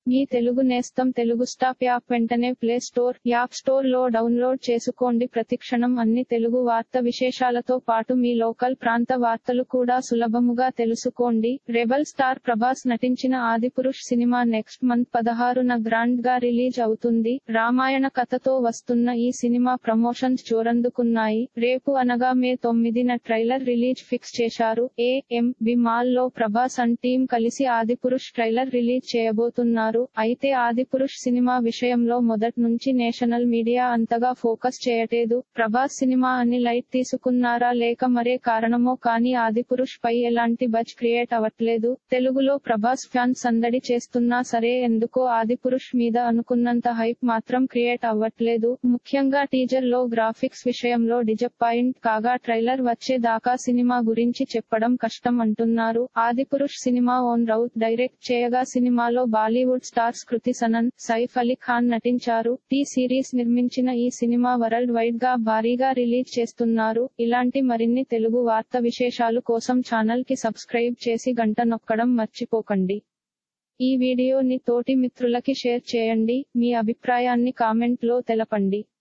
మీ తెలుగు నేస్తం Telugu stop app వెంటనే play store app store లో డౌన్లోడ్ చేసుకోండి ప్రతిక్షణం అన్ని తెలుగు వార్త విశేషాలతో పాటు మీ లోకల్ ప్రాంత వార్తలు కూడా సులభముగా తెలుసుకోండి రెబల్ స్టార్ ప్రభాస్ నటించిన ఆదిపురుష్ సినిమా నెక్స్ట్ మంత్ పదహారున గ్రాండ్ గా రిలీజ్ అవుతుంది రామాయణ కథతో వస్తున్న ఈ సినిమా ప్రమోషన్స్ జోరందుకున్నాయి రేపు అనగా మే తొమ్మిదిన ట్రైలర్ రిలీజ్ ఫిక్స్ చేశారు ఏ ఎం బి మాల్ లో ప్రభాస్ అండ్ టీం కలిసి ఆదిపురుష్ ట్రైలర్ రిలీజ్ చేయబోతున్నారు అయితే ఆదిపురుష్ సినిమా విషయంలో మొదట్ నుంచి నేషనల్ మీడియా అంతగా ఫోకస్ చేయలేదు ప్రభాస్ సినిమా అని లైట్ తీసుకున్నారా లేక మరే కారణమో కానీ ఆదిపురుష్ పై ఎలాంటి బజ్ క్రియేట్ అవ్వట్లేదు తెలుగులో ప్రభాస్ ఫ్యాన్స్ సందడి చేస్తున్నా సరే ఎందుకో ఆదిపురుష్ మీద అనుకున్నంత హైప్ మాత్రం క్రియేట్ అవ్వట్లేదు ముఖ్యంగా టీజర్ లో గ్రాఫిక్స్ విషయంలో డిజపాయింట్ కాగా ట్రైలర్ వచ్చే దాకా సినిమా గురించి చెప్పడం కష్టం అంటున్నారు ఆదిపురుష్ సినిమా ఓన్ రౌత్ డైరెక్ట్ చేయగా సినిమాలో బాలీవుడ్ స్టార్స్ కృతి సనన్ సైఫ్ అలీ ఖాన్ నటించారు టీ సిరీస్ నిర్మించిన ఈ సినిమా వరల్డ్ వైడ్ గా భారీగా రిలీజ్ చేస్తున్నారు ఇలాంటి మరిన్ని తెలుగు వార్త విశేషాలు కోసం ఛానల్ కి సబ్స్క్రైబ్ చేసి గంట నొక్కడం మర్చిపోకండి ఈ వీడియోని తోటి మిత్రులకి షేర్ చేయండి మీ అభిప్రాయాన్ని కామెంట్ లో తెలపండి